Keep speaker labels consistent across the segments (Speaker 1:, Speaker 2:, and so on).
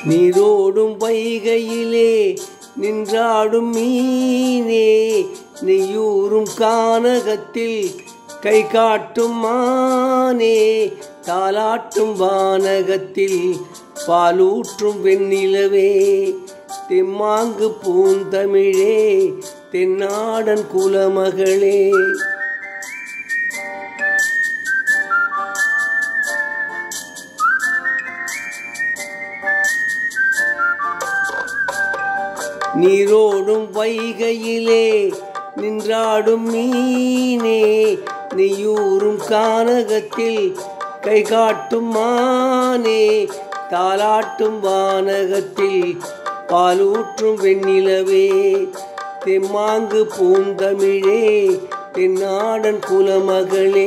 Speaker 1: நீரோடும் வைகையிலே நின்றாடும் மீனே நெய்யூரும் கானகத்தில் கை காட்டும் மானே தாலாட்டும் வானகத்தில் பாலூற்றும் வெண்ணிலவே தெம்மாங்கு பூந்தமிழே தென்னாடன் குலமகளே நீரோடும் வைகையிலே நின்றாடும் மீனே நெய்யூரும் கானகத்தில் கை காட்டும் மானே தாலாட்டும் வானகத்தில் பாலூற்றும் வெண்ணிலவே தெம்மாங்கு பூந்தமிழே தென்னாடன் குலமகளே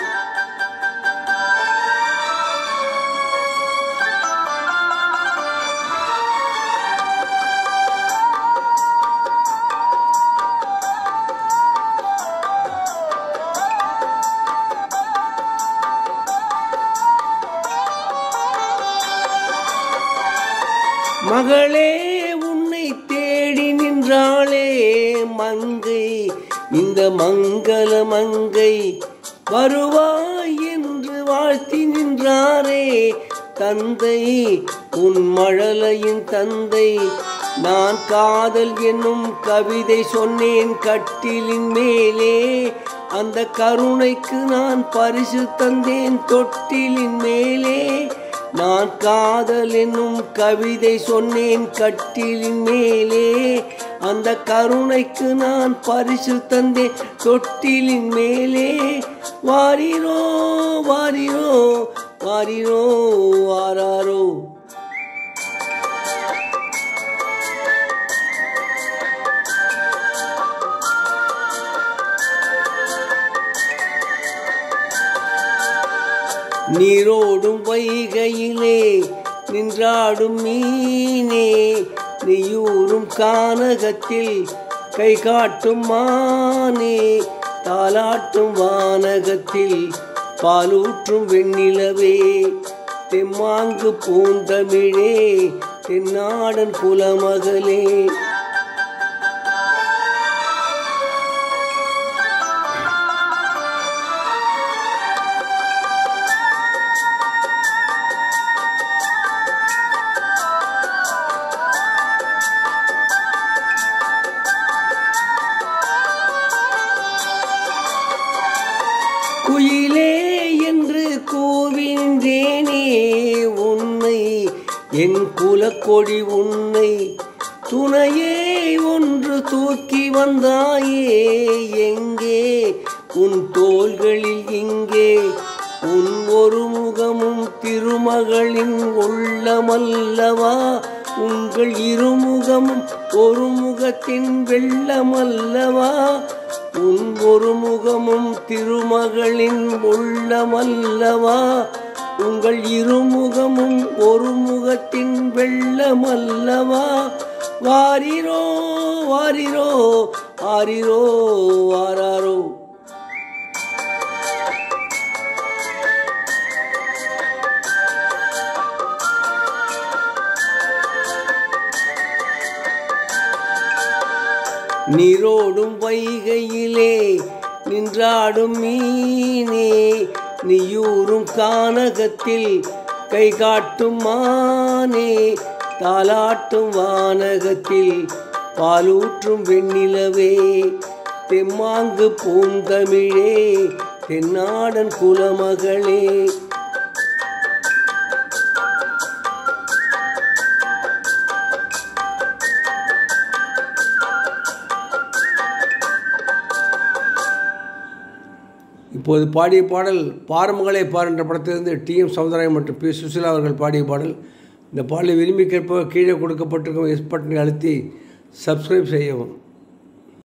Speaker 1: மகளே உன்னை தேடி நின்றாளே மங்கை இந்த மங்கள மங்கை வருவாய் என்று வாழ்த்தி நின்றாரே தந்தை உன் மழலையின் தந்தை நான் காதல் என்னும் கவிதை சொன்னேன் கட்டிலின் மேலே அந்த கருணைக்கு நான் பரிசு தந்தேன் தொட்டிலின் மேலே நான் காதல் என்னும் கவிதை சொன்னேன் கட்டிலின் மேலே அந்த கருணைக்கு நான் பரிசு தந்தேன் தொட்டிலின் மேலே வாரிரோ வாரிரோ வாரிரோ வாராரோ நீரோடும் வைகையிலே நின்றாடும் மீனே நெய்யூரும் கானகத்தில் கை காட்டும் மானே தாலாட்டும் வானகத்தில் பாலூற்றும் வெண்ணிலவே தெம்மாங்கு பூந்தமிழே தென்னாடன் குலமகளே குயிலே என்று கூவின்றேனே உன்னை என் குலக்கொடி உன்னை துணையே ஒன்று தூக்கி வந்தாயே எங்கே உன் தோள்களில் இங்கே உன் ஒரு முகமும் திருமகளின் உள்ளமல்லவா உங்கள் இருமுகமும் ஒரு முகத்தின் வெள்ளமல்லவா உன் ஒரு முகமும் திருமகளின் உள்ளமல்லவா உங்கள் இருமுகமும் ஒரு முகத்தின் வெள்ளமல்லவா வாரிரோ வாரிரோ ஆரிரோ வாராரோ நீரோடும் வைகையிலே நின்றாடும் மீனே நீயூரும் கானகத்தில் கை காட்டும் மானே தாலாட்டும் வானகத்தில் பாலூற்றும் வெண்ணிலவே தெம்மாங்கு பூந்தமிழே தென்னாடன் குலமகளே இப்போது பாடிய பாடல் பாரமகளை பார் என்ற படத்திலிருந்து டி எம் சௌந்தராயன் மற்றும் பி சுசிலா அவர்கள் பாடிய பாடல் இந்த பாடலை விரும்பி கேட்பவர் கீழே கொடுக்கப்பட்டிருக்கும் எஸ் பட்டனை அழுத்தி சப்ஸ்கிரைப் செய்யவும்